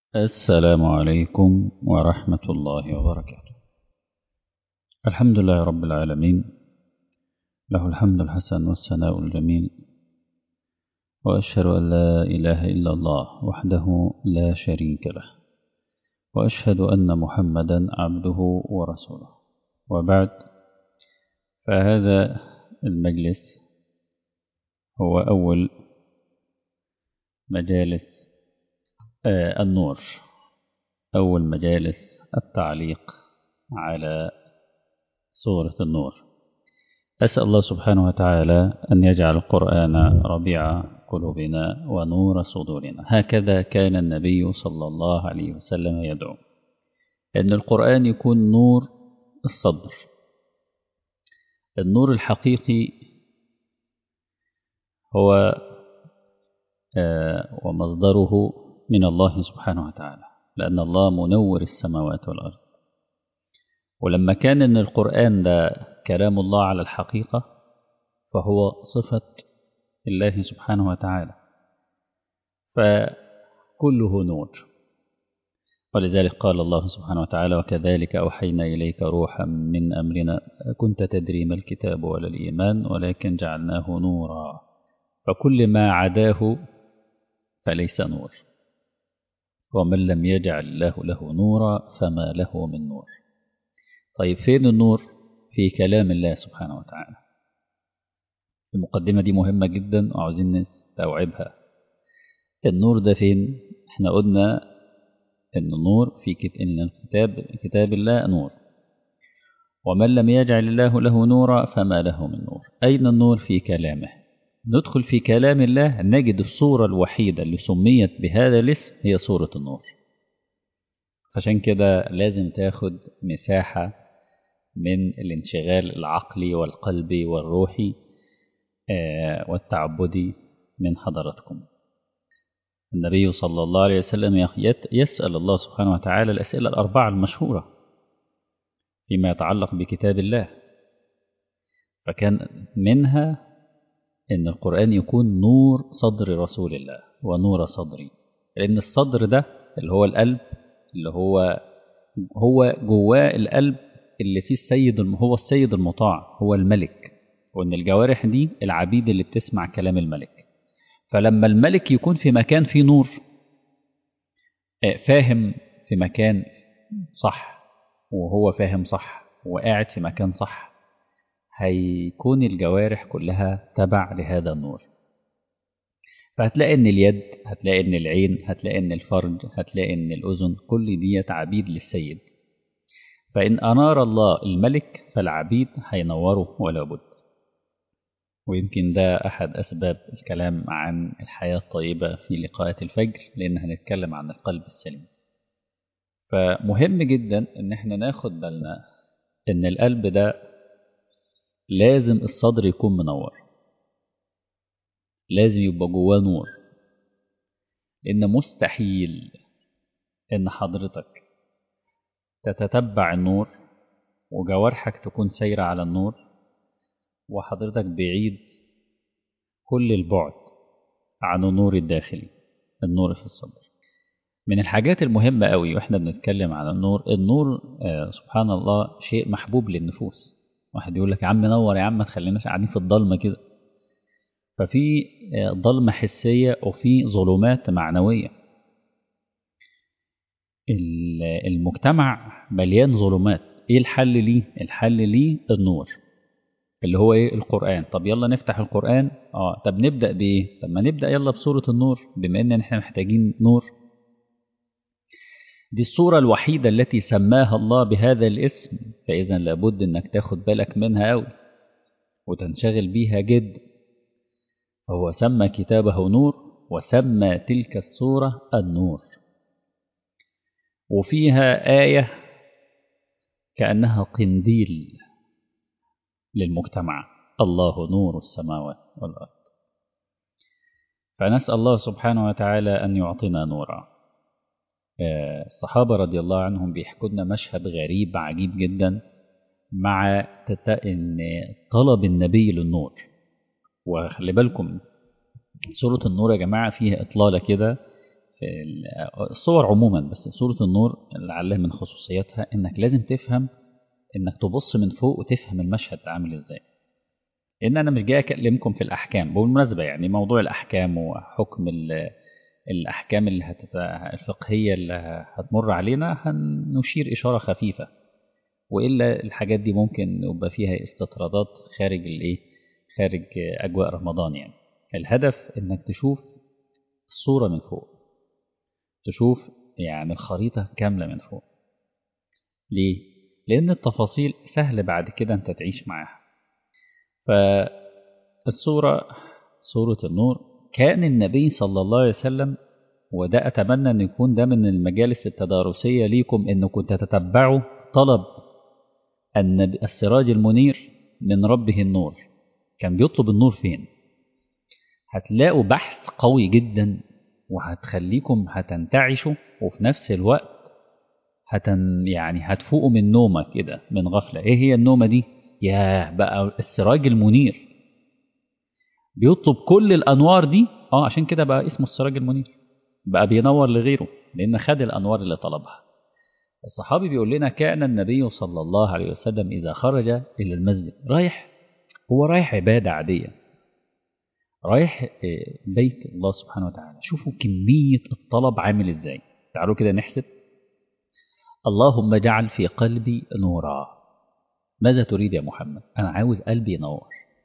السلام عليكم ورحمة الله وبركاته الحمد لله رب العالمين له الحمد الحسن والثناء الجميل وأشهد أن لا إله إلا الله وحده لا شريك له وأشهد أن محمدا عبده ورسوله وبعد فهذا المجلس هو أول مجالس آه النور أول مجالس التعليق على سورة النور أسأل الله سبحانه وتعالى أن يجعل القرآن ربيع قلوبنا ونور صدورنا هكذا كان النبي صلى الله عليه وسلم يدعو أن القرآن يكون نور الصدر النور الحقيقي هو آه ومصدره من الله سبحانه وتعالى لأن الله منور السماوات والأرض ولما كان أن القرآن ده كلام الله على الحقيقة فهو صفة الله سبحانه وتعالى فكله نور ولذلك قال الله سبحانه وتعالى وكذلك أوحينا إليك روحا من أمرنا كنت تدري ما الكتاب ولا الإيمان ولكن جعلناه نورا فكل ما عداه فليس نور ومن لم يجعل الله له نورا فما له من نور طيب فين النور في كلام الله سبحانه وتعالى المقدمة دي مهمة جدا وعاوزين نستوعبها النور ده فين احنا قلنا ان النور في كت... ان الكتاب كتاب الله نور ومن لم يجعل الله له نورا فما له من نور أين النور في كلامه ندخل في كلام الله نجد الصورة الوحيدة اللي سميت بهذا الاسم هي صورة النور عشان كده لازم تاخد مساحة من الانشغال العقلي والقلبي والروحي والتعبدي من حضراتكم النبي صلى الله عليه وسلم يسأل الله سبحانه وتعالى الأسئلة الأربعة المشهورة فيما يتعلق بكتاب الله فكان منها ان القرآن يكون نور صدر رسول الله ونور صدري لأن الصدر ده اللي هو القلب اللي هو هو جواه القلب اللي فيه السيد هو السيد المطاع هو الملك وان الجوارح دي العبيد اللي بتسمع كلام الملك فلما الملك يكون في مكان فيه نور فاهم في مكان صح وهو فاهم صح وقاعد في مكان صح هيكون الجوارح كلها تبع لهذا النور فهتلاقي ان اليد هتلاقي ان العين هتلاقي ان الفرج هتلاقي ان الاذن كل دي عبيد للسيد فان انار الله الملك فالعبيد هينوروا ولا بد ويمكن ده احد اسباب الكلام عن الحياه الطيبه في لقاءات الفجر لان هنتكلم عن القلب السليم فمهم جدا ان احنا ناخد بالنا ان القلب ده لازم الصدر يكون منور لازم يبقى جواه نور لأن مستحيل إن حضرتك تتتبع النور وجوارحك تكون سايرة على النور وحضرتك بعيد كل البعد عن النور الداخلي النور في الصدر من الحاجات المهمة قوي واحنا بنتكلم عن النور النور آه سبحان الله شيء محبوب للنفوس واحد يقول لك يا عم نور يا عم ما تخليناش قاعدين في الضلمه كده ففي ضلمه حسيه وفي ظلمات معنويه المجتمع مليان ظلمات ايه الحل ليه الحل ليه النور اللي هو ايه القران طب يلا نفتح القران اه طب نبدا بايه طب ما نبدا يلا بسوره النور بما ان احنا محتاجين نور دي الصورة الوحيدة التي سماها الله بهذا الاسم فإذا لابد أنك تاخد بالك منها أوي وتنشغل بيها جدا فهو سمى كتابه نور وسمى تلك الصورة النور وفيها آية كأنها قنديل للمجتمع الله نور السماوات والأرض فنسأل الله سبحانه وتعالى أن يعطينا نورا الصحابة رضي الله عنهم بيحكوا لنا مشهد غريب عجيب جدا مع إن طلب النبي للنور وخلي بالكم سورة النور يا جماعة فيها إطلالة كده في الصور عموما بس سورة النور لعلها من خصوصياتها انك لازم تفهم انك تبص من فوق وتفهم المشهد عامل ازاي لان انا مش جاي اكلمكم في الاحكام بالمناسبه يعني موضوع الاحكام وحكم الاحكام اللي هتت... الفقهيه اللي هتمر علينا هنشير اشاره خفيفه والا الحاجات دي ممكن يبقى فيها استطرادات خارج الايه خارج اجواء رمضان يعني الهدف انك تشوف الصوره من فوق تشوف يعني الخريطه كامله من فوق ليه لان التفاصيل سهل بعد كده انت تعيش معاها فالصوره سوره النور كان النبي صلى الله عليه وسلم وده اتمنى ان يكون ده من المجالس التدارسيه ليكم انكم تتتبعوا طلب النبي السراج المنير من ربه النور كان بيطلب النور فين هتلاقوا بحث قوي جدا وهتخليكم هتنتعشوا وفي نفس الوقت هتن يعني هتفوقوا من نومة كده من غفلة ايه هي النومة دي ياه بقى السراج المنير بيطلب كل الانوار دي اه عشان كده بقى اسمه السراج المنير بقى بينور لغيره لان خد الانوار اللي طلبها الصحابي بيقول لنا كان النبي صلى الله عليه وسلم اذا خرج الى المسجد رايح هو رايح عباده عاديه رايح بيت الله سبحانه وتعالى شوفوا كميه الطلب عامل ازاي تعالوا كده نحسب اللهم اجعل في قلبي نورا ماذا تريد يا محمد انا عاوز قلبي ينور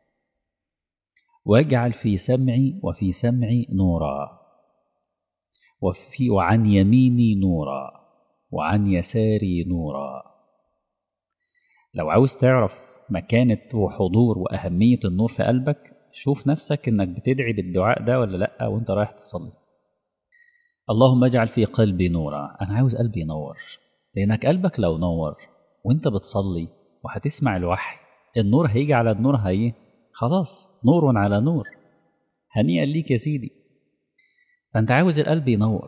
واجعل في سمعي وفي سمعي نورا وفي وعن يميني نورا وعن يساري نورا لو عاوز تعرف مكانة وحضور وأهمية النور في قلبك شوف نفسك إنك بتدعي بالدعاء ده ولا لأ وإنت رايح تصلي اللهم اجعل في قلبي نورا أنا عاوز قلبي ينور لأنك قلبك لو نور وإنت بتصلي وهتسمع الوحي النور هيجي على النور هي خلاص نور على نور هنيئا ليك يا سيدي فأنت عاوز القلب ينور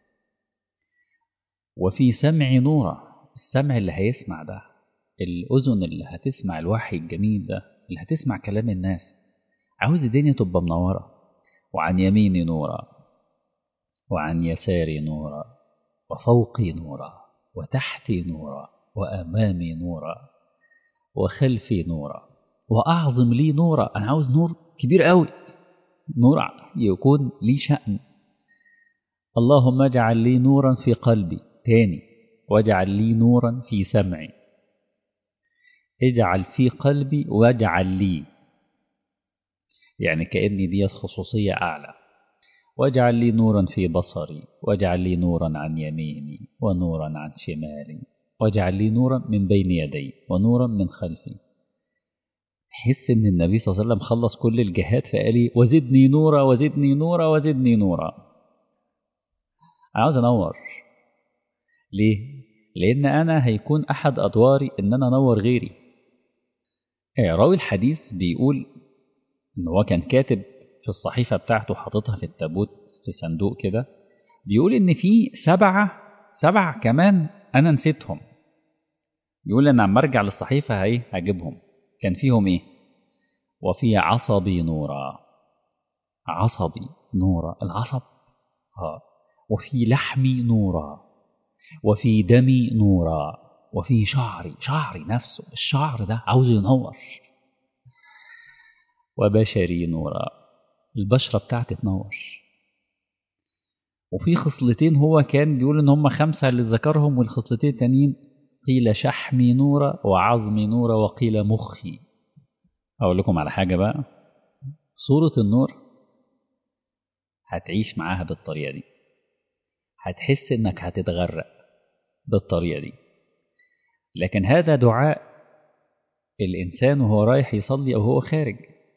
وفي سمع نورا السمع اللي هيسمع ده الأذن اللي هتسمع الوحي الجميل ده اللي هتسمع كلام الناس عاوز الدنيا تبقى منورة وعن يميني نورا وعن يساري نورا وفوقي نورا وتحتي نورا وأمامي نورا وخلفي نورا وأعظم لي نورا أنا عاوز نور كبير قوي نور يكون لي شأن اللهم اجعل لي نورا في قلبي تاني واجعل لي نورا في سمعي اجعل في قلبي واجعل لي يعني كأني دي خصوصية أعلى واجعل لي نورا في بصري واجعل لي نورا عن يميني ونورا عن شمالي واجعل لي نورا من بين يدي ونورا من خلفي حس ان النبي صلى الله عليه وسلم خلص كل الجهات فقال لي وزدني نورا وزدني نورا وزدني نورا انا عاوز انور ليه لان انا هيكون احد ادواري ان انا انور غيري راوي الحديث بيقول ان هو كان كاتب في الصحيفه بتاعته حاططها في التابوت في صندوق كده بيقول ان في سبعه سبعه كمان انا نسيتهم بيقول ان عم ارجع للصحيفه هي هجيبهم كان فيهم ايه وفي عصبي نورا عصبي نورا العصب اه وفي لحمي نورا وفي دمي نورا وفي شعري شعري نفسه الشعر ده عاوز ينور وبشري نورا البشرة بتاعتي تنور وفي خصلتين هو كان بيقول ان هم خمسة اللي ذكرهم والخصلتين التانيين قيل شحمي نورا وعظمي نورا وقيل مخي اقول لكم على حاجة بقى صورة النور هتعيش معاها بالطريقة دي هتحس انك هتتغرق بالطريقة دي لكن هذا دعاء الإنسان وهو رايح يصلي أو هو خارج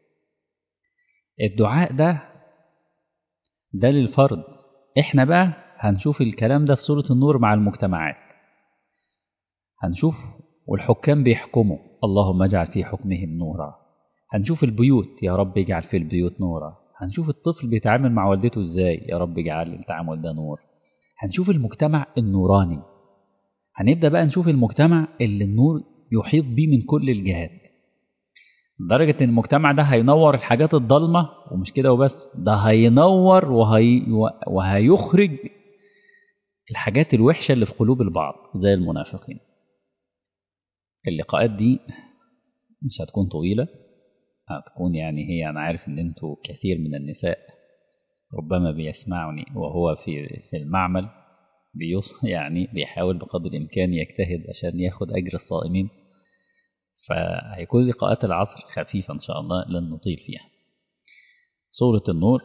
الدعاء ده ده للفرد احنا بقى هنشوف الكلام ده في سورة النور مع المجتمعات هنشوف والحكام بيحكموا اللهم اجعل في حكمهم نورا هنشوف البيوت يا رب اجعل في البيوت نورا هنشوف الطفل بيتعامل مع والدته ازاي يا رب اجعل التعامل ده نور هنشوف المجتمع النوراني هنبدأ بقى نشوف المجتمع اللي النور يحيط بيه من كل الجهات لدرجة إن المجتمع ده هينور الحاجات الضلمة ومش كده وبس ده هينور وهي وهيخرج الحاجات الوحشة اللي في قلوب البعض زي المنافقين اللقاءات دي مش هتكون طويلة هتكون يعني هي أنا عارف إن أنتوا كثير من النساء ربما بيسمعني وهو في في المعمل بيص يعني بيحاول بقدر الإمكان يجتهد عشان ياخد أجر الصائمين فهيكون لقاءات العصر خفيفة إن شاء الله لن نطيل فيها سورة النور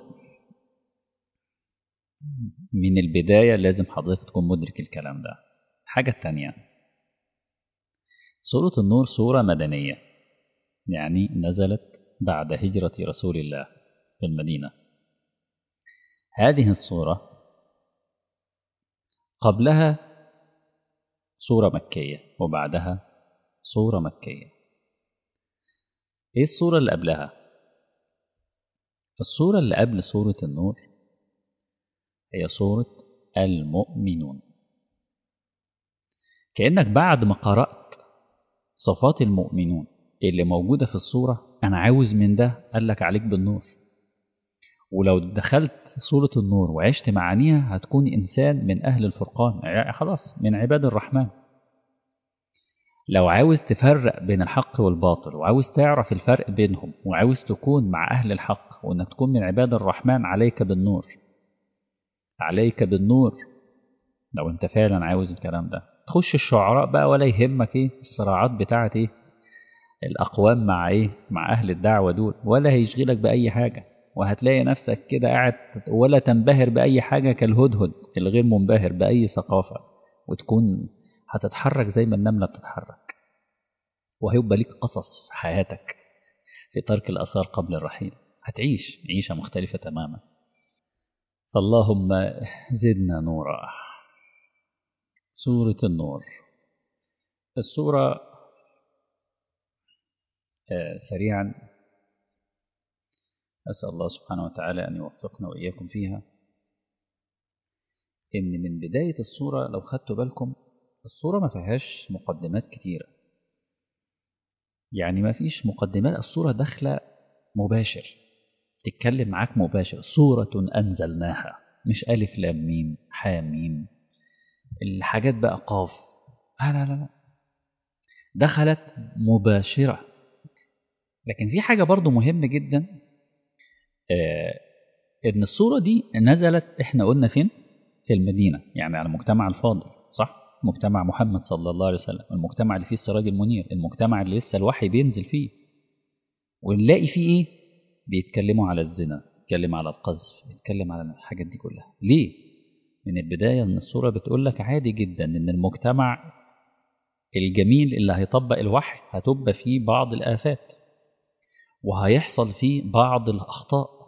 من البداية لازم حضرتك تكون مدرك الكلام ده الحاجة التانية سورة النور سورة مدنية يعني نزلت بعد هجرة رسول الله في المدينة هذه السورة قبلها سورة مكية وبعدها سورة مكية ايه السورة اللي قبلها السورة اللي قبل سورة النور هي سورة المؤمنون كأنك بعد ما قرأت صفات المؤمنون اللي موجودة في السورة أنا عاوز من ده قال لك عليك بالنور ولو دخلت سورة النور وعشت معانيها هتكون إنسان من أهل الفرقان خلاص من عباد الرحمن لو عاوز تفرق بين الحق والباطل وعاوز تعرف الفرق بينهم وعاوز تكون مع أهل الحق وإنك تكون من عباد الرحمن عليك بالنور عليك بالنور لو أنت فعلا عاوز الكلام ده تخش الشعراء بقى ولا يهمك إيه الصراعات بتاعت إيه الأقوام مع إيه مع أهل الدعوة دول ولا هيشغلك بأي حاجة وهتلاقي نفسك كده قاعد ولا تنبهر بأي حاجة كالهدهد الغير منبهر بأي ثقافة وتكون هتتحرك زي ما النملة بتتحرك وهيبقى ليك قصص في حياتك في ترك الأثار قبل الرحيل هتعيش عيشة مختلفة تماما فاللهم زدنا نورا سورة النور السورة آه سريعا أسأل الله سبحانه وتعالى أن يوفقنا وإياكم فيها إن من بداية السورة لو خدتوا بالكم الصورة ما فيهاش مقدمات كتيرة يعني ما فيش مقدمات الصورة داخلة مباشر تتكلم معاك مباشر سورة أنزلناها مش ألف لام ميم حاميم الحاجات بقى قاف لا لا لا دخلت مباشرة لكن في حاجة برضو مهمة جدا آه إن الصورة دي نزلت إحنا قلنا فين في المدينة يعني على المجتمع الفاضل صح مجتمع محمد صلى الله عليه وسلم المجتمع اللي فيه السراج المنير المجتمع اللي لسه الوحي بينزل فيه ونلاقي فيه ايه بيتكلموا على الزنا بيتكلم على القذف بيتكلم على الحاجات دي كلها ليه من البداية ان الصورة بتقول لك عادي جدا ان المجتمع الجميل اللي هيطبق الوحي هتبقى فيه بعض الآفات وهيحصل فيه بعض الأخطاء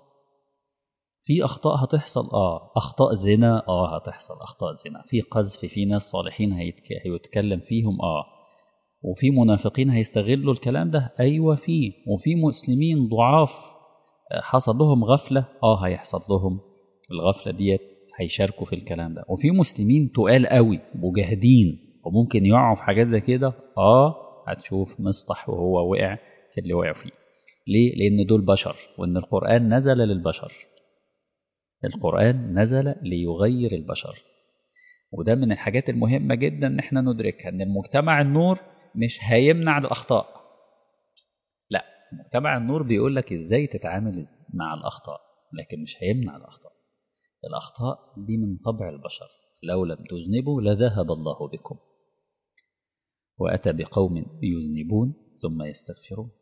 في اخطاء هتحصل اه اخطاء زنا اه هتحصل اخطاء زنا في قذف في ناس صالحين هيتك... هيتكلم فيهم اه وفي منافقين هيستغلوا الكلام ده ايوه في وفي مسلمين ضعاف حصل لهم غفله اه هيحصل لهم الغفله ديت هيشاركوا في الكلام ده وفي مسلمين تقال قوي مجاهدين وممكن يقعوا في حاجات زي كده اه هتشوف مصطح وهو وقع في اللي وقع فيه ليه لان دول بشر وان القران نزل للبشر القرآن نزل ليغير البشر وده من الحاجات المهمة جدا ان احنا ندركها ان المجتمع النور مش هيمنع الأخطاء لا مجتمع النور بيقول لك ازاي تتعامل مع الأخطاء لكن مش هيمنع الأخطاء الأخطاء دي من طبع البشر لو لم تذنبوا لذهب الله بكم وأتى بقوم يذنبون ثم يستغفرون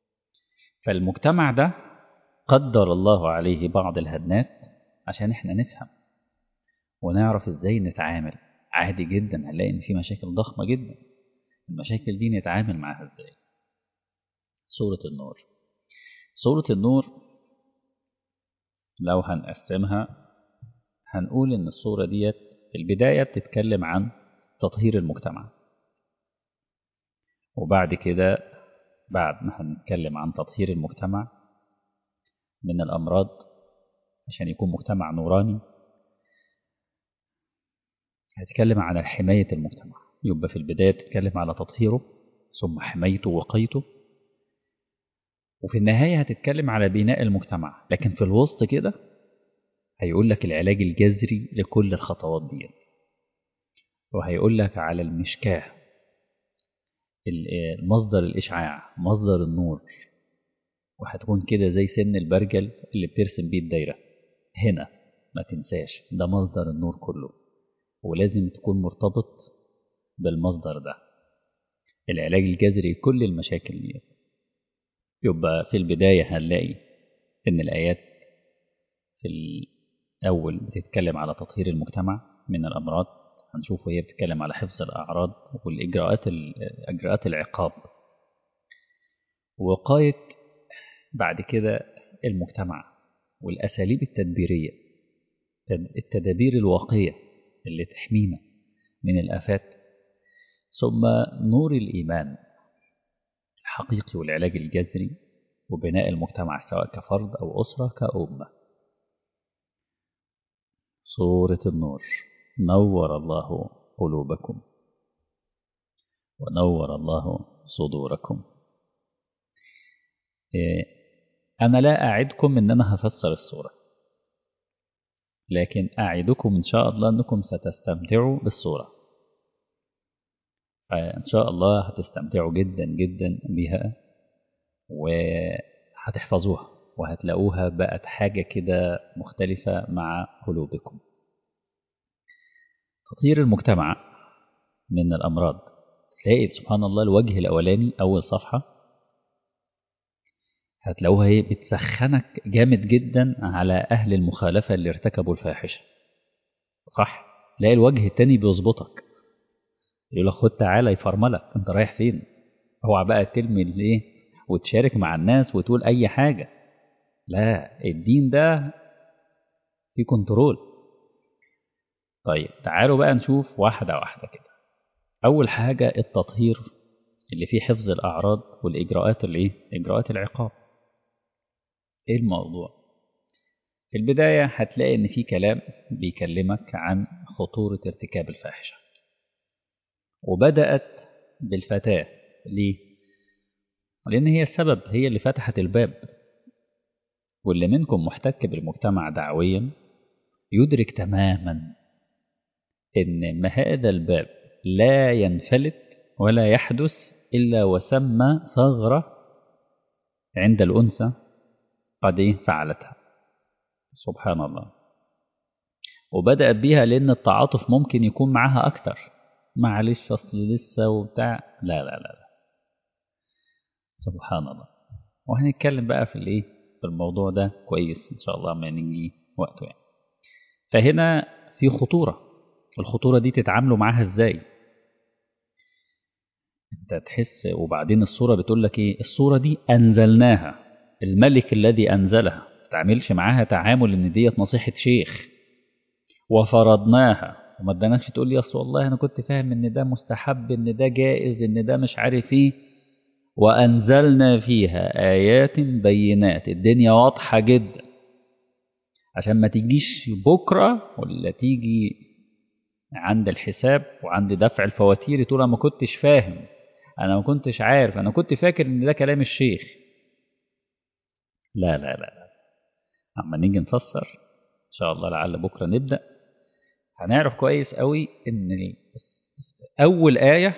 فالمجتمع ده قدر الله عليه بعض الهدنات عشان احنا نفهم ونعرف ازاي نتعامل عادي جدا هنلاقي ان في مشاكل ضخمة جدا المشاكل دي نتعامل معاها ازاي سورة النور سورة النور لو هنقسمها هنقول ان الصورة ديت في البداية بتتكلم عن تطهير المجتمع وبعد كده بعد ما هنتكلم عن تطهير المجتمع من الأمراض عشان يكون مجتمع نوراني هتكلم عن حماية المجتمع يبقى في البداية تتكلم على تطهيره ثم حمايته وقيته وفي النهاية هتتكلم على بناء المجتمع لكن في الوسط كده هيقول لك العلاج الجذري لكل الخطوات دي وهيقول لك على المشكاه المصدر الإشعاع مصدر النور وهتكون كده زي سن البرجل اللي بترسم بيه الدايرة هنا ما تنساش ده مصدر النور كله ولازم تكون مرتبط بالمصدر ده العلاج الجذري لكل المشاكل دي يبقى في البداية هنلاقي إن الآيات في الأول بتتكلم على تطهير المجتمع من الأمراض هنشوف وهي بتتكلم على حفظ الأعراض والإجراءات إجراءات العقاب وقاية بعد كده المجتمع والأساليب التدبيرية التدابير الواقية اللي تحمينا من الآفات ثم نور الإيمان الحقيقي والعلاج الجذري وبناء المجتمع سواء كفرد أو أسرة كأمة سورة النور نور الله قلوبكم ونور الله صدوركم أنا لا أعدكم أن أنا هفسر السورة لكن أعدكم إن شاء الله أنكم ستستمتعوا بالسورة فإن شاء الله هتستمتعوا جدا جدا بها وهتحفظوها وهتلاقوها بقت حاجة كده مختلفة مع قلوبكم تطهير المجتمع من الأمراض تلاقي سبحان الله الوجه الأولاني أول صفحة هتلاقوها هي بتسخنك جامد جدا على أهل المخالفة اللي ارتكبوا الفاحشة صح تلاقي الوجه التاني بيظبطك يقول لك خد تعالى يفرملك انت رايح فين اوعى بقى ترمي الايه وتشارك مع الناس وتقول اي حاجه لا الدين ده في كنترول طيب تعالوا بقى نشوف واحده واحده كده اول حاجه التطهير اللي فيه حفظ الاعراض والاجراءات الايه اجراءات العقاب ايه الموضوع في البدايه هتلاقي ان في كلام بيكلمك عن خطوره ارتكاب الفاحشه وبدأت بالفتاة ليه؟ لأن هي السبب هي اللي فتحت الباب واللي منكم محتك بالمجتمع دعويا يدرك تماما إن ما هذا الباب لا ينفلت ولا يحدث إلا وسمى ثغرة عند الأنثى قد إيه فعلتها سبحان الله وبدأت بيها لأن التعاطف ممكن يكون معاها أكتر معلش اصل لسه وبتاع لا لا لا لا سبحان الله وهنتكلم بقى في الايه في الموضوع ده كويس ان شاء الله ما نيجي وقته يعني فهنا في خطوره الخطوره دي تتعاملوا معاها ازاي انت تحس وبعدين الصوره بتقول لك ايه الصوره دي انزلناها الملك الذي انزلها ما تتعاملش معاها تعامل ان ديت نصيحه شيخ وفرضناها وما ادانكش تقول لي اصل والله انا كنت فاهم ان ده مستحب ان ده جائز ان ده مش عارف ايه وانزلنا فيها ايات بينات الدنيا واضحه جدا عشان ما تجيش بكره ولا تيجي عند الحساب وعند دفع الفواتير تقول انا ما كنتش فاهم انا ما كنتش عارف انا كنت فاكر ان ده كلام الشيخ لا لا لا لا اما نيجي نفسر ان شاء الله لعل بكره نبدا هنعرف كويس قوي ان اول ايه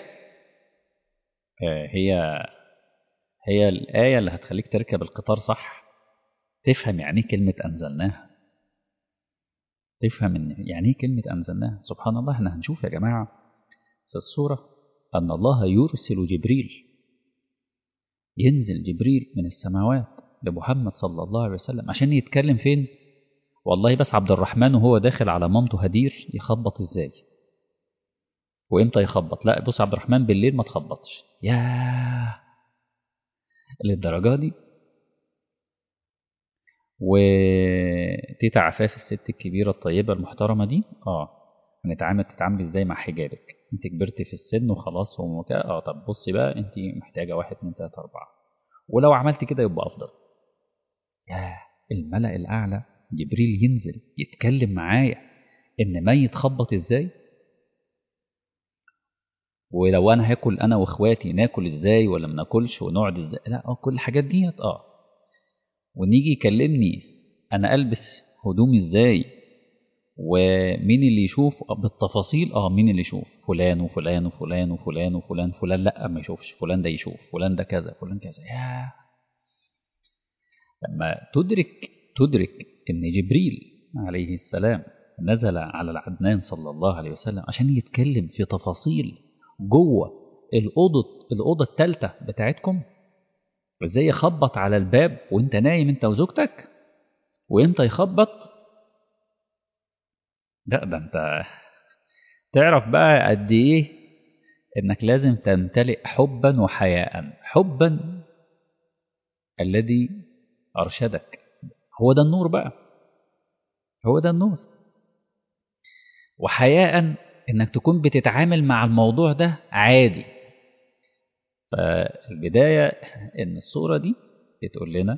هي هي الايه اللي هتخليك تركب القطار صح تفهم يعني ايه كلمه انزلناها تفهم ان يعني ايه كلمه انزلناها سبحان الله احنا هنشوف يا جماعه في السوره ان الله يرسل جبريل ينزل جبريل من السماوات لمحمد صلى الله عليه وسلم عشان يتكلم فين والله بس عبد الرحمن وهو داخل على مامته هدير يخبط ازاي وامتى يخبط لا بص عبد الرحمن بالليل ما تخبطش ياه للدرجه دي وتيتا عفاف الست الكبيره الطيبه المحترمه دي اه هنتعامل تتعاملي ازاي مع حجابك انت كبرتي في السن وخلاص ومكا اه طب بصي بقى انت محتاجه واحد اتنين تلاته اربعه ولو عملت كده يبقى افضل ياه الملأ الاعلى جبريل ينزل يتكلم معايا ان ما يتخبط ازاي ولو انا هاكل انا واخواتي ناكل ازاي ولا ما ناكلش ونقعد ازاي لا اه كل الحاجات ديت اه ونيجي يكلمني انا البس هدومي ازاي ومين اللي يشوف بالتفاصيل اه مين اللي يشوف فلان وفلان وفلان وفلان وفلان فلان لا ما يشوفش فلان ده يشوف فلان ده كذا فلان كذا يا لما تدرك تدرك ان جبريل عليه السلام نزل على العدنان صلى الله عليه وسلم عشان يتكلم في تفاصيل جوه الأوضة الأوضة الثالثة بتاعتكم ازاي يخبط على الباب وانت نايم انت وزوجتك وامتى يخبط لا ده انت تعرف بقى قد ايه انك لازم تمتلئ حبا وحياء حبا الذي ارشدك هو ده النور بقى هو ده النور وحياء انك تكون بتتعامل مع الموضوع ده عادي فالبداية ان الصورة دي بتقول لنا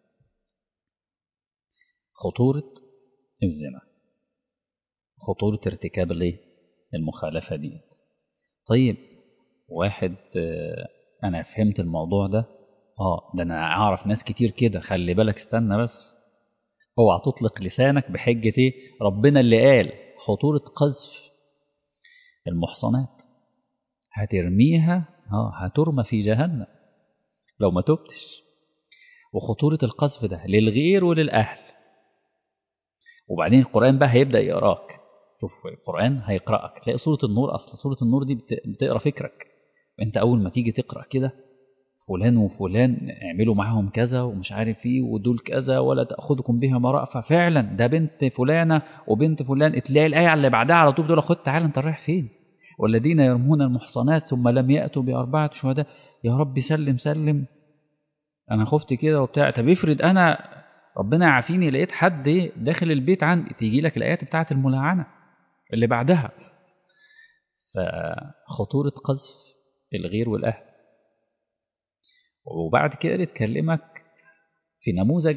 خطورة الزنا خطورة ارتكاب الايه المخالفة دي طيب واحد انا فهمت الموضوع ده اه ده انا اعرف ناس كتير كده خلي بالك استنى بس اوعى تطلق لسانك بحجة ايه ربنا اللي قال خطورة قذف المحصنات هترميها اه هترمى في جهنم لو ما تبتش وخطورة القذف ده للغير وللأهل وبعدين القرآن بقى هيبدأ يقراك شوف القرآن هيقرأك تلاقي سورة النور أصل سورة النور دي بتقرأ فكرك انت أول ما تيجي تقرأ كده فلان وفلان اعملوا معاهم كذا ومش عارف ايه ودول كذا ولا تاخذكم بهما رأفة فعلا ده بنت فلانه وبنت فلان تلاقي الايه اللي بعدها على طول تقول خد تعالى انت رايح فين والذين يرمون المحصنات ثم لم ياتوا باربعه شهداء يا رب سلم سلم انا خفت كده وبتاع طب افرض انا ربنا يعافيني لقيت حد داخل البيت عندي تيجي لك الايات بتاعه الملاعنه اللي بعدها فخطوره قذف الغير والاهل وبعد كده تكلمك في نموذج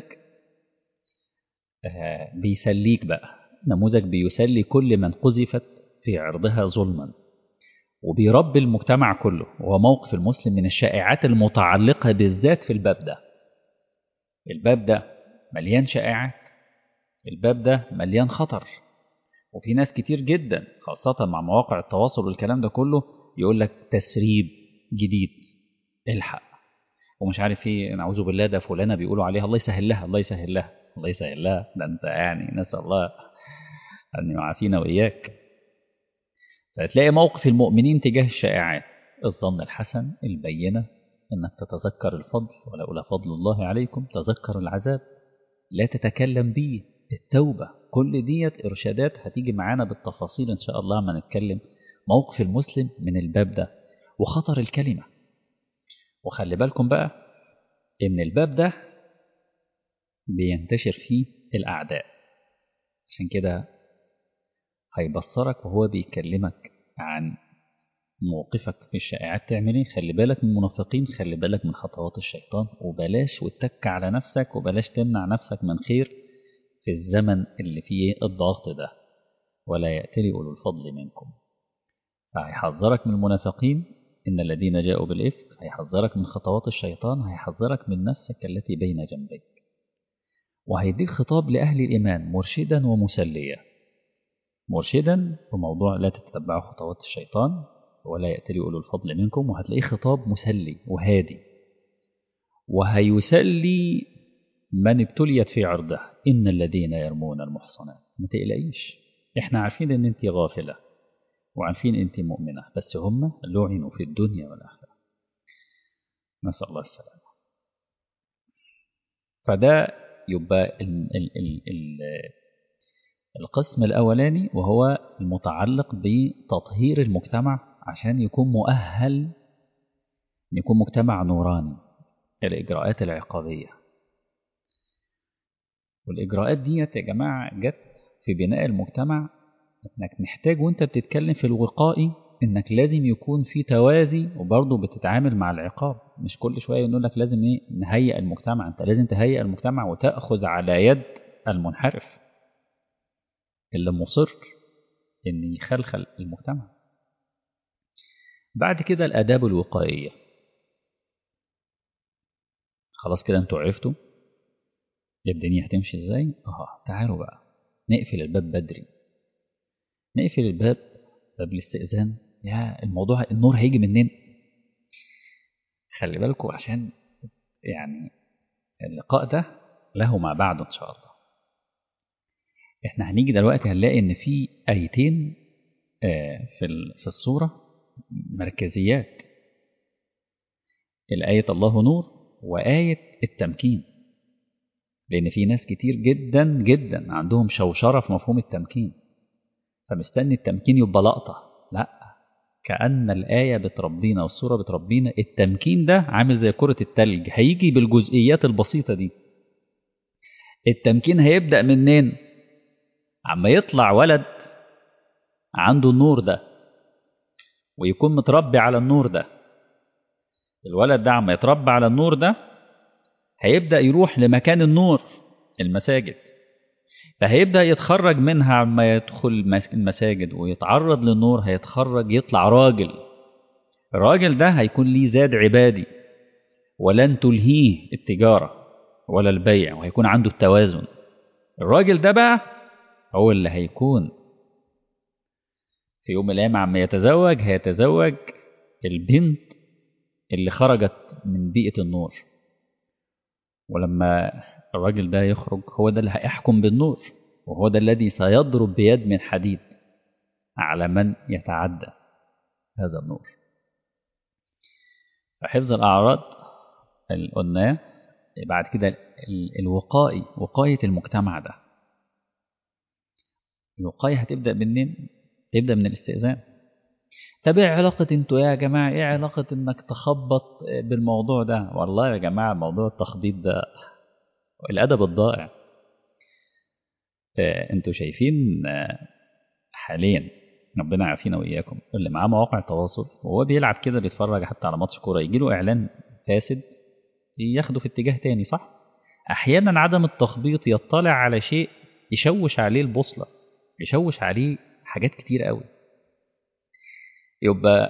بيسليك بقى نموذج بيسلي كل من قذفت في عرضها ظلما وبيربي المجتمع كله وهو موقف المسلم من الشائعات المتعلقة بالذات في الباب ده الباب ده مليان شائعات الباب ده مليان خطر وفي ناس كتير جدا خاصة مع مواقع التواصل والكلام ده كله يقول لك تسريب جديد الحق ومش عارف ايه نعوذ بالله ده فلانه بيقولوا عليها الله يسهل لها الله يسهل لها الله يسهل لها ده انت يعني نسال الله ان يعافينا واياك فتلاقي موقف المؤمنين تجاه الشائعات الظن الحسن البينه انك تتذكر الفضل ولولا فضل الله عليكم تذكر العذاب لا تتكلم به التوبه كل ديت ارشادات هتيجي معانا بالتفاصيل ان شاء الله ما نتكلم موقف المسلم من الباب ده وخطر الكلمه وخلي بالكم بقى ان الباب ده بينتشر فيه الاعداء عشان كده هيبصرك وهو بيكلمك عن موقفك في الشائعات تعمل ايه خلي بالك من المنافقين خلي بالك من خطوات الشيطان وبلاش واتك على نفسك وبلاش تمنع نفسك من خير في الزمن اللي فيه الضغط ده ولا يأتلي أولو الفضل منكم فهيحذرك من المنافقين إن الذين جاءوا بالإفك هيحذرك من خطوات الشيطان هيحذرك من نفسك التي بين جنبيك وهيديك خطاب لأهل الإيمان مرشدا ومسليا مرشدا في موضوع لا تتبعوا خطوات الشيطان ولا يأتلي أولو الفضل منكم وهتلاقيه خطاب مسلي وهادي وهيسلي من ابتليت في عرضه إن الذين يرمون المحصنات ما تقلقيش احنا عارفين ان انت غافله وعارفين انت مؤمنة بس هم لعنوا في الدنيا والآخرة نسأل الله السلامة فده يبقى ال ال ال ال القسم الأولاني وهو المتعلق بتطهير المجتمع عشان يكون مؤهل يكون مجتمع نوراني الإجراءات العقابية والإجراءات دي يا جماعة جت في بناء المجتمع انك محتاج وانت بتتكلم في الوقائي انك لازم يكون في توازي وبرضه بتتعامل مع العقاب مش كل شويه نقول لك لازم ايه نهيئ المجتمع انت لازم تهيئ المجتمع وتاخذ على يد المنحرف اللي مصر ان يخلخل المجتمع بعد كده الاداب الوقائيه خلاص كده انتوا عرفتوا الدنيا هتمشي ازاي اه تعالوا بقى نقفل الباب بدري نقفل الباب باب الاستئذان يا الموضوع النور هيجي منين خلي بالكم عشان يعني اللقاء ده له ما بعد ان شاء الله احنا هنيجي دلوقتي هنلاقي ان في ايتين في في الصوره مركزيات الآية الله نور وآية التمكين لأن في ناس كتير جدا جدا عندهم شوشرة في مفهوم التمكين فمستني التمكين يبقى لقطة لا كأن الآية بتربينا والسورة بتربينا التمكين ده عامل زي كرة التلج هيجي بالجزئيات البسيطة دي التمكين هيبدأ منين عما يطلع ولد عنده النور ده ويكون متربي على النور ده الولد ده عما يتربى على النور ده هيبدأ يروح لمكان النور المساجد فهيبدأ يتخرج منها عما يدخل المساجد ويتعرض للنور هيتخرج يطلع راجل الراجل ده هيكون ليه زاد عبادي ولن تلهيه التجارة ولا البيع وهيكون عنده التوازن الراجل ده بقى هو اللي هيكون في يوم من الأيام عما يتزوج هيتزوج البنت اللي خرجت من بيئة النور ولما الراجل ده يخرج هو ده اللي هيحكم بالنور وهو ده الذي سيضرب بيد من حديد على من يتعدى هذا النور فحفظ الأعراض اللي قلناه بعد كده الوقائي وقاية المجتمع ده الوقاية هتبدأ منين؟ تبدأ من الاستئذان طب ايه علاقة انتوا يا جماعة ايه علاقة انك تخبط بالموضوع ده والله يا جماعة موضوع التخبيط ده الأدب الضائع اه انتوا شايفين حاليا ربنا يعافينا وإياكم اللي معاه مواقع التواصل وهو بيلعب كده بيتفرج حتى على ماتش كورة يجي له إعلان فاسد ياخده في اتجاه تاني صح؟ أحيانا عدم التخبيط يطلع على شيء يشوش عليه البوصلة يشوش عليه حاجات كتير قوي يبقى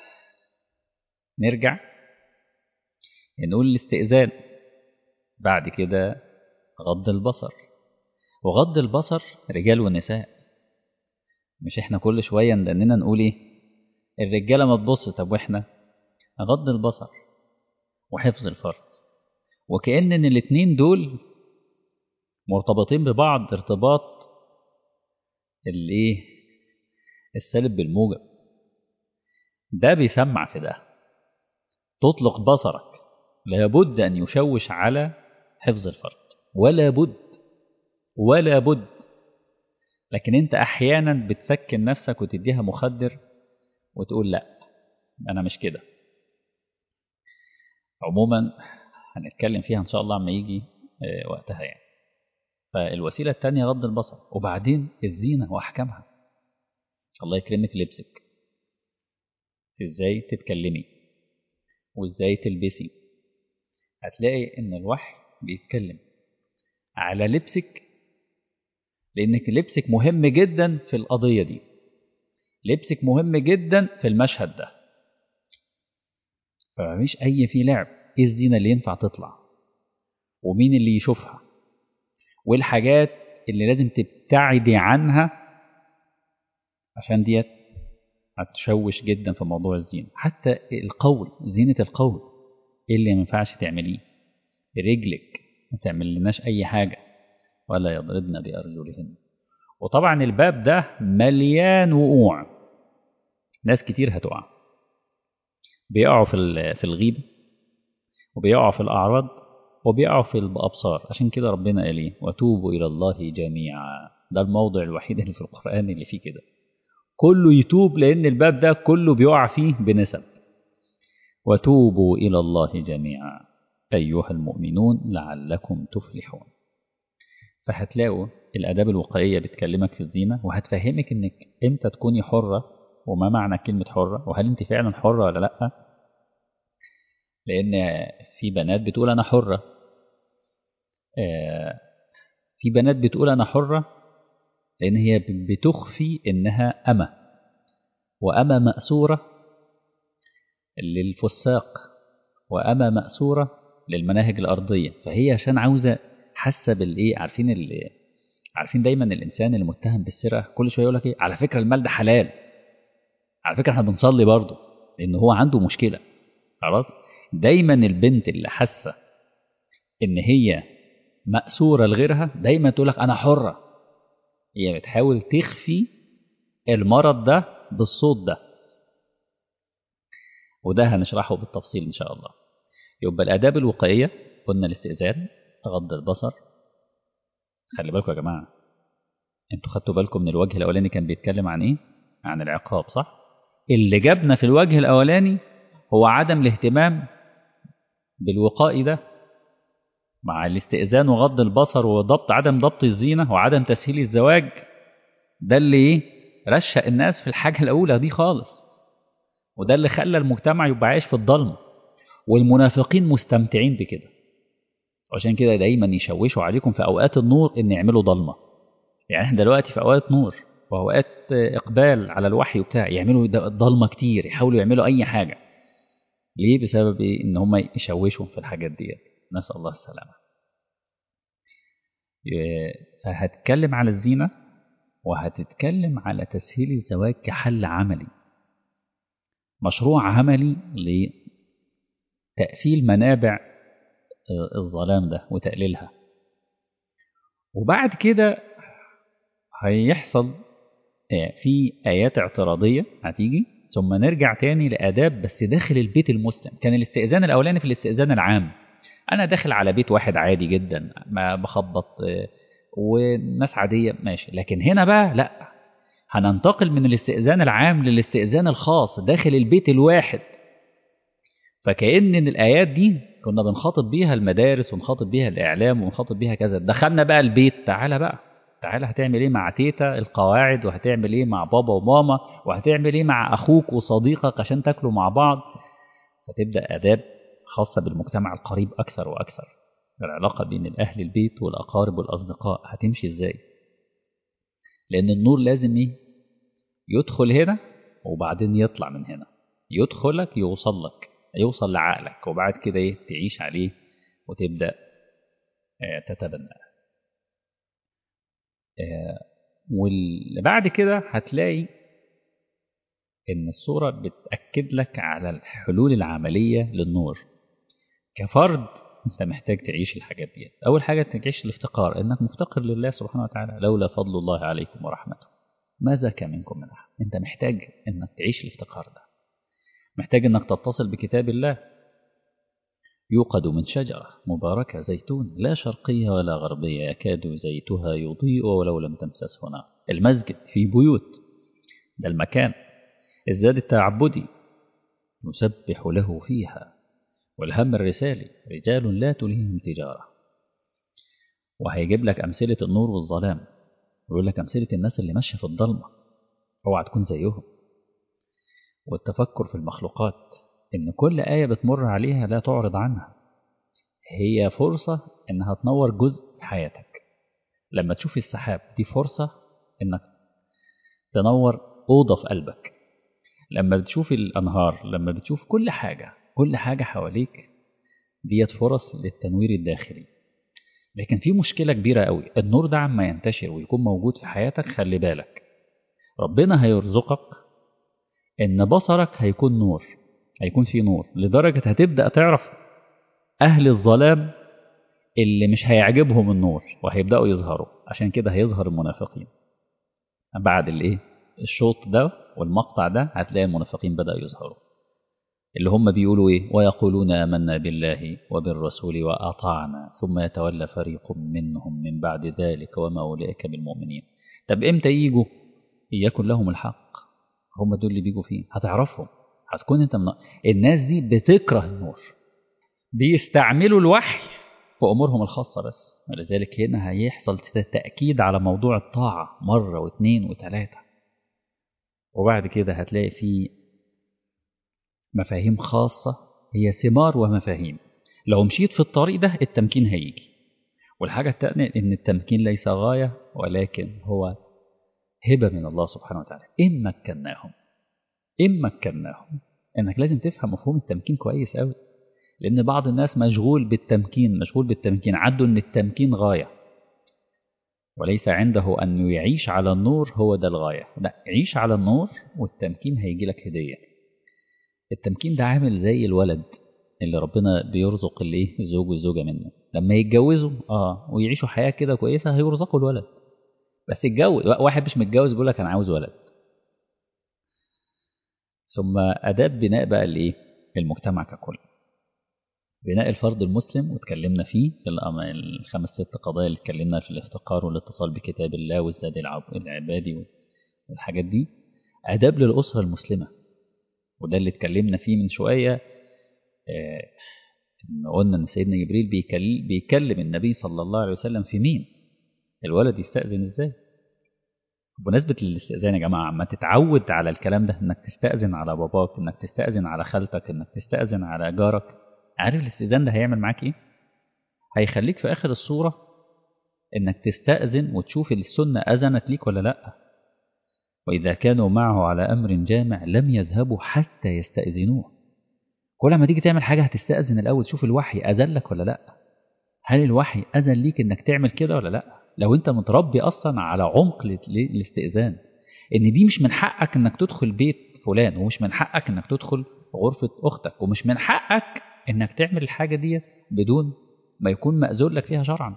نرجع نقول الاستئذان بعد كده غض البصر وغض البصر رجال ونساء مش احنا كل شوية ندننا نقول ايه الرجالة ما تبص طب واحنا غض البصر وحفظ الفرد وكأن ان الاتنين دول مرتبطين ببعض ارتباط الايه السالب بالموجب ده بيسمع في ده تطلق بصرك لابد أن يشوش على حفظ الفرد ولا بد ولا بد لكن انت احيانا بتسكن نفسك وتديها مخدر وتقول لا انا مش كده عموما هنتكلم فيها ان شاء الله عما يجي وقتها يعني فالوسيله الثانيه رد البصر وبعدين الزينه واحكامها الله يكرمك لبسك ازاي تتكلمي وازاي تلبسي هتلاقي ان الوحي بيتكلم على لبسك لانك لبسك مهم جدا في القضيه دي لبسك مهم جدا في المشهد ده فمفيش اي في لعب ايه الزينه اللي ينفع تطلع ومين اللي يشوفها والحاجات اللي لازم تبتعدي عنها عشان ديت هتشوش جدا في موضوع الزينة حتى القول زينة القول ايه اللي ما ينفعش تعمليه رجلك ما تعمل لناش اي حاجة ولا يضربن بأرجلهن وطبعا الباب ده مليان وقوع ناس كتير هتقع بيقعوا في في الغيب وبيقعوا في الأعراض وبيقعوا في الأبصار عشان كده ربنا قال ايه وتوبوا إلى الله جميعا ده الموضع الوحيد اللي في القرآن اللي فيه كده كله يتوب لأن الباب ده كله بيقع فيه بنسب وتوبوا إلى الله جميعا أيها المؤمنون لعلكم تفلحون فهتلاقوا الآداب الوقائية بتكلمك في الزينة وهتفهمك إنك إمتى تكوني حرة وما معنى كلمة حرة وهل أنت فعلا حرة ولا لأ لأن في بنات بتقول أنا حرة في بنات بتقول أنا حرة لأن هي بتخفي إنها أمة وأمة مأسورة للفساق وأمة مأسورة للمناهج الأرضية فهي عشان عاوزة حاسه بالايه عارفين اللي عارفين دايما الانسان المتهم بالسرقه كل شويه يقول لك ايه على فكره المال ده حلال على فكره احنا بنصلي برضه لان هو عنده مشكله خلاص دايما البنت اللي حاسه ان هي مأسوره لغيرها دايما تقول لك انا حره هي بتحاول تخفي المرض ده بالصوت ده وده هنشرحه بالتفصيل ان شاء الله يبقى الاداب الوقائيه قلنا الاستئذان غض البصر خلي بالكم يا جماعه انتوا خدتوا بالكم من الوجه الاولاني كان بيتكلم عن ايه عن العقاب صح اللي جابنا في الوجه الاولاني هو عدم الاهتمام بالوقائي ده مع الاستئذان وغض البصر وضبط عدم ضبط الزينه وعدم تسهيل الزواج ده اللي ايه رشق الناس في الحاجه الاولى دي خالص وده اللي خلى المجتمع يبقى عايش في الضلمه والمنافقين مستمتعين بكده عشان كده دايما يشوشوا عليكم في اوقات النور ان يعملوا ضلمه يعني احنا دلوقتي في اوقات نور واوقات اقبال على الوحي وبتاع يعملوا ضلمه كتير يحاولوا يعملوا اي حاجه ليه بسبب ايه ان هم يشوشوا في الحاجات ديت نسال الله السلامه فهتتكلم على الزينه وهتتكلم على تسهيل الزواج كحل عملي مشروع عملي لتقفيل منابع الظلام ده وتقليلها وبعد كده هيحصل في آيات اعتراضية هتيجي ثم نرجع تاني لآداب بس داخل البيت المسلم كان الاستئذان الأولاني في الاستئذان العام أنا داخل على بيت واحد عادي جدا ما بخبط وناس عادية ماشي لكن هنا بقى لا هننتقل من الاستئذان العام للاستئذان الخاص داخل البيت الواحد فكأن الآيات دي كنا بنخاطب بيها المدارس ونخاطب بيها الإعلام ونخاطب بيها كذا دخلنا بقى البيت تعالى بقى تعالى هتعمل ايه مع تيتا القواعد وهتعمل ايه مع بابا وماما وهتعمل ايه مع اخوك وصديقك عشان تاكلوا مع بعض فتبدا اداب خاصه بالمجتمع القريب اكثر واكثر العلاقه بين الاهل البيت والاقارب والاصدقاء هتمشي ازاي لان النور لازم ايه يدخل هنا وبعدين يطلع من هنا يدخلك يوصل لك يوصل لعقلك وبعد كده ايه تعيش عليه وتبدا تتبناه واللي بعد كده هتلاقي ان الصورة بتأكد لك على الحلول العملية للنور كفرد انت محتاج تعيش الحاجات دي اول حاجة انك تعيش الافتقار انك مفتقر لله سبحانه وتعالى لولا فضل الله عليكم ورحمته ما زكى منكم من احد انت محتاج انك تعيش الافتقار ده محتاج انك تتصل بكتاب الله يوقد من شجرة مباركة زيتون لا شرقية ولا غربية يكاد زيتها يضيء ولو لم تمسسه نار المسجد في بيوت ده المكان الزاد التعبدي نسبح له فيها والهم الرسالي رجال لا تلههم تجارة وهيجيب لك أمثلة النور والظلام ويقول لك أمثلة الناس اللي ماشية في الضلمة اوعى تكون زيهم والتفكر في المخلوقات إن كل آية بتمر عليها لا تعرض عنها هي فرصة إنها تنور جزء في حياتك لما تشوف السحاب دي فرصة إنك تنور أوضة في قلبك لما بتشوف الأنهار لما بتشوف كل حاجة كل حاجة حواليك ديت فرص للتنوير الداخلي لكن في مشكلة كبيرة قوي النور ده عما ينتشر ويكون موجود في حياتك خلي بالك ربنا هيرزقك إن بصرك هيكون نور هيكون في نور لدرجة هتبدأ تعرف أهل الظلام اللي مش هيعجبهم النور وهيبدأوا يظهروا عشان كده هيظهر المنافقين بعد الايه الشوط ده والمقطع ده هتلاقي المنافقين بدأوا يظهروا اللي هم بيقولوا ايه ويقولون آمنا بالله وبالرسول وأطعنا ثم يتولى فريق منهم من بعد ذلك وما أولئك بالمؤمنين طب امتى يجوا يكن لهم الحق هم دول اللي بيجوا فين هتعرفهم هتكون انت من الناس دي بتكره النور بيستعملوا الوحي في امورهم الخاصه بس ولذلك هنا هيحصل تاكيد على موضوع الطاعه مره واثنين وثلاثه وبعد كده هتلاقي في مفاهيم خاصه هي ثمار ومفاهيم لو مشيت في الطريق ده التمكين هيجي والحاجه الثانيه ان التمكين ليس غايه ولكن هو هبه من الله سبحانه وتعالى ان مكناهم إن مكناهم إنك لازم تفهم مفهوم التمكين كويس أوي لأن بعض الناس مشغول بالتمكين مشغول بالتمكين عدوا أن التمكين غاية وليس عنده أن يعيش على النور هو ده الغاية لا عيش على النور والتمكين هيجي لك هدية التمكين ده عامل زي الولد اللي ربنا بيرزق الايه الزوج والزوجة منه لما يتجوزوا اه ويعيشوا حياة كده كويسة هيرزقوا الولد بس يتجوز واحد مش متجوز بيقول لك انا عاوز ولد ثم اداب بناء بقى الايه المجتمع ككل بناء الفرد المسلم واتكلمنا فيه في الخمس ست قضايا اللي اتكلمنا في الافتقار والاتصال بكتاب الله والزاد العبادي والحاجات دي اداب للاسره المسلمه وده اللي اتكلمنا فيه من شويه اه قلنا ان سيدنا جبريل بيكلم, بيكلم النبي صلى الله عليه وسلم في مين الولد يستأذن ازاي بمناسبة الاستئذان يا جماعة ما تتعود على الكلام ده انك تستأذن على باباك انك تستأذن على خالتك انك تستأذن على جارك عارف الاستئذان ده هيعمل معاك ايه هيخليك في اخر الصورة انك تستأذن وتشوف السنة اذنت ليك ولا لا وإذا كانوا معه على أمر جامع لم يذهبوا حتى يستأذنوه كل ما تيجي تعمل حاجة هتستأذن الأول تشوف الوحي أذن لك ولا لا هل الوحي أذن ليك إنك تعمل كده ولا لا لو أنت متربي أصلا على عمق الاستئذان إن دي مش من حقك إنك تدخل بيت فلان ومش من حقك إنك تدخل غرفة أختك ومش من حقك إنك تعمل الحاجة دي بدون ما يكون مأذون لك فيها شرعا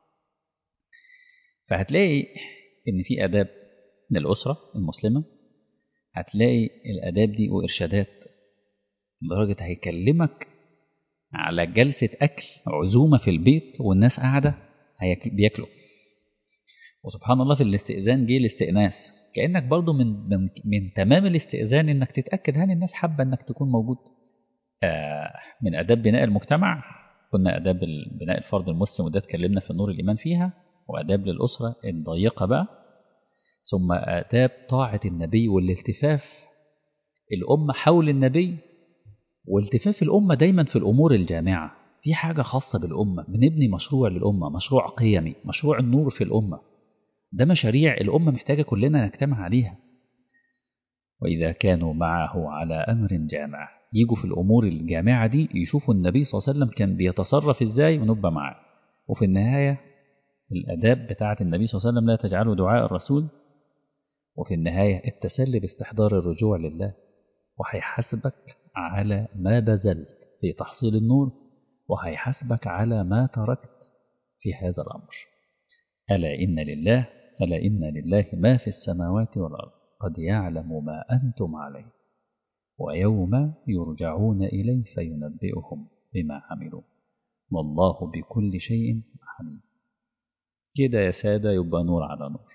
فهتلاقي إن في آداب للأسرة المسلمة هتلاقي الآداب دي وإرشادات لدرجة هيكلمك على جلسة أكل عزومة في البيت والناس قاعدة بياكلوا وسبحان الله في الاستئذان جه الاستئناس كأنك برضو من, من, من تمام الاستئذان إنك تتأكد هل الناس حابة إنك تكون موجود آه من آداب بناء المجتمع قلنا آداب بناء الفرد المسلم وده اتكلمنا في النور الإيمان فيها وآداب للأسرة الضيقة بقى ثم آداب طاعة النبي والالتفاف الأمة حول النبي والتفاف الأمة دايما في الأمور الجامعة في حاجة خاصة بالأمة بنبني مشروع للأمة مشروع قيمي مشروع النور في الأمة ده مشاريع الأمة محتاجة كلنا نجتمع عليها وإذا كانوا معه على أمر جامع يجوا في الأمور الجامعة دي يشوفوا النبي صلى الله عليه وسلم كان بيتصرف إزاي ونبقى معاه وفي النهاية الأداب بتاعة النبي صلى الله عليه وسلم لا تجعلوا دعاء الرسول وفي النهاية التسلي باستحضار الرجوع لله وهيحاسبك على ما بذلت في تحصيل النور وهيحاسبك على ما تركت في هذا الأمر ألا إن لله ألا إن لله ما في السماوات والأرض قد يعلم ما أنتم عليه ويوم يرجعون إليه فينبئهم بما عملوا والله بكل شيء عليم كده يا سادة يبقى نور على نور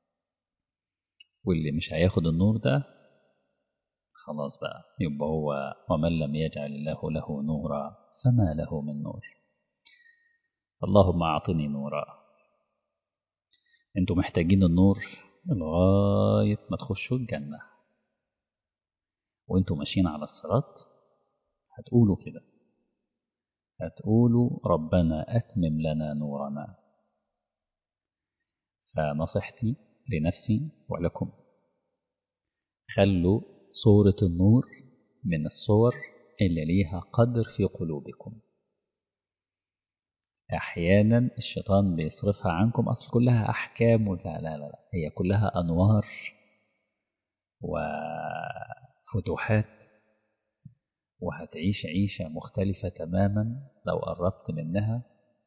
واللي مش هياخد النور ده خلاص بقى يبقى هو ومن لم يجعل الله له نورا فما له من نور اللهم أعطني نورا انتوا محتاجين النور لغاية ما تخشوا الجنة وانتوا ماشيين على الصراط هتقولوا كده هتقولوا ربنا أتمم لنا نورنا فنصيحتي لنفسي ولكم خلوا صورة النور من الصور اللي ليها قدر في قلوبكم أحيانا الشيطان بيصرفها عنكم أصل كلها أحكام لا لا لا هي كلها أنوار وفتوحات وهتعيش عيشة مختلفة تماما لو قربت منها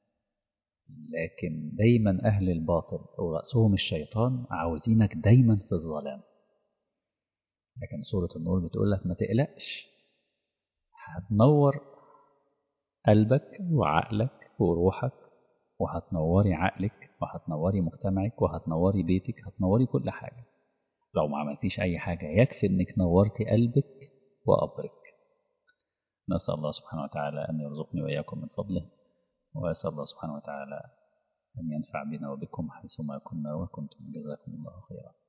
لكن دايما أهل الباطل ورأسهم الشيطان عاوزينك دايما في الظلام لكن سورة النور بتقول لك ما تقلقش هتنور قلبك وعقلك وروحك وهتنوري عقلك وهتنوري مجتمعك وهتنوري بيتك هتنوري كل حاجة لو ما عملتيش أي حاجة يكفي إنك نورتي قلبك وقبرك نسأل الله سبحانه وتعالى أن يرزقني وإياكم من فضله وأسأل الله سبحانه وتعالى أن ينفع بنا وبكم حيثما كنا وكنتم جزاكم الله خيرا